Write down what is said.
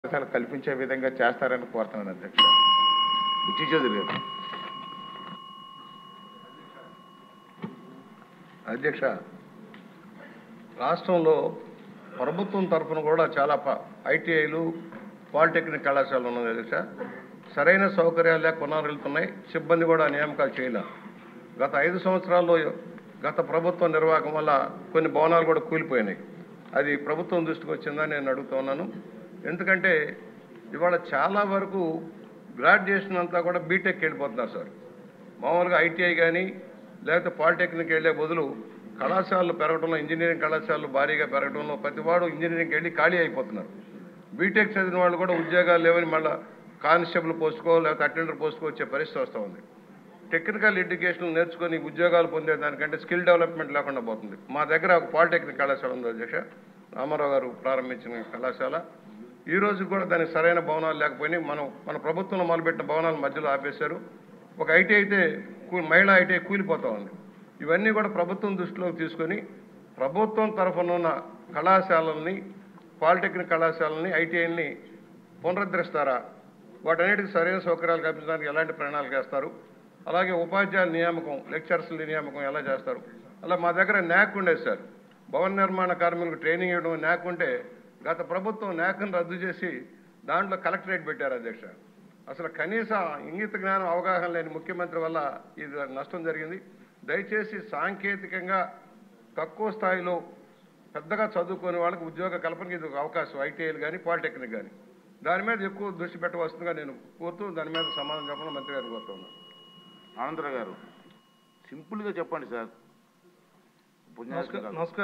అవకాశాలు కల్పించే విధంగా చేస్తారని కోరుతున్నాను అధ్యక్ష బుచ్చి చౌదరి గారు అధ్యక్ష రాష్ట్రంలో ప్రభుత్వం తరఫున కూడా చాలా ప- ఐటీఐలు పాలిటెక్నిక్ కళాశాలలు ఉన్నాయి అధ్యక్ష సరైన సౌకర్యాలు లేక కొనారెళ్తున్నాయి సిబ్బంది కూడా నియామకాలు చేయలే గత ఐదు సంవత్సరాల్లో గత ప్రభుత్వ నిర్వాహకం వల్ల కొన్ని భవనాలు కూడా కూలిపోయినాయి అది ప్రభుత్వం దృష్టికి వచ్చిందని నేను అడుగుతున్నాను ఎందుకంటే ఇవాళ చాలా వరకు గ్రాడ్యుయేషన్ అంతా కూడా బీటెక్ వెళ్ళిపోతున్నారు సార్ మామూలుగా ఐటీఐ కానీ లేకపోతే పాలిటెక్నిక్ వెళ్ళే బదులు కళాశాలలు పెరగడంలో ఇంజనీరింగ్ కళాశాలలు భారీగా పెరగడంలో ప్రతివాడు ఇంజనీరింగ్కి వెళ్ళి ఖాళీ అయిపోతున్నారు బీటెక్ చదివిన వాళ్ళు కూడా ఉద్యోగాలు లేవని మళ్ళీ కానిస్టేబుల్ పోస్టుకో లేకపోతే అటెండర్ పోస్టుకో వచ్చే పరిస్థితి వస్తూ ఉంది టెక్నికల్ ఎడ్యుకేషన్ నేర్చుకొని ఉద్యోగాలు పొందేదానికంటే స్కిల్ డెవలప్మెంట్ లేకుండా పోతుంది మా దగ్గర ఒక పాలిటెక్నిక్ కళాశాల ఉంది అధ్యక్ష రామారావు గారు ప్రారంభించిన కళాశాల ఈ రోజు కూడా దానికి సరైన భవనాలు లేకపోయినాయి మనం మన ప్రభుత్వంలో మొదలుపెట్టిన భవనాల మధ్యలో ఆపేశారు ఒక ఐటీ అయితే కూ- మహిళా ఐటీ కూలిపోతా ఉంది ఇవన్నీ కూడా ప్రభుత్వం దృష్టిలోకి తీసుకొని ప్రభుత్వం తరఫున ఉన్న కళాశాలల్ని పాలిటెక్నిక్ కళాశాలని ఐటీఐని పునరుద్ధరిస్తారా వాటన్నిటికి సరైన సౌకర్యాలు కల్పించడానికి ఎలాంటి ప్రణాళిక వేస్తారు అలాగే ఉపాధ్యాయుల నియామకం లెక్చర్స్ నియామకం ఎలా చేస్తారు అలా మా దగ్గర న్యాక్ ఉండేది సార్ భవన నిర్మాణ కార్మికులకు ట్రైనింగ్ ఇవ్వడం న్యాక్ ఉంటే గత ప్రభుత్వం న్యాక్ను రద్దు చేసి దాంట్లో కలెక్టరేట్ పెట్టారు అధ్యక్ష అసలు కనీస ఇంగిత జ్ఞానం అవగాహన లేని ముఖ్యమంత్రి వల్ల ఇది నష్టం జరిగింది దయచేసి సాంకేతికంగా తక్కువ స్థాయిలో పెద్దగా చదువుకునే వాళ్ళకి ఉద్యోగ కల్పనకి ఇది ఒక అవకాశం ఐటీఐలు కానీ పాలిటెక్నిక్ కానీ దాని మీద ఎక్కువ దృష్టి పెట్టవలసిందిగా నేను కోరుతూ దాని మీద సమాధానం చెప్పడం మంత్రి గారిని కోరుతున్నాను ఆనందరావు గారు సింపుల్గా చెప్పండి సార్ ఉపన్యాసం కాదు. నమస్కారం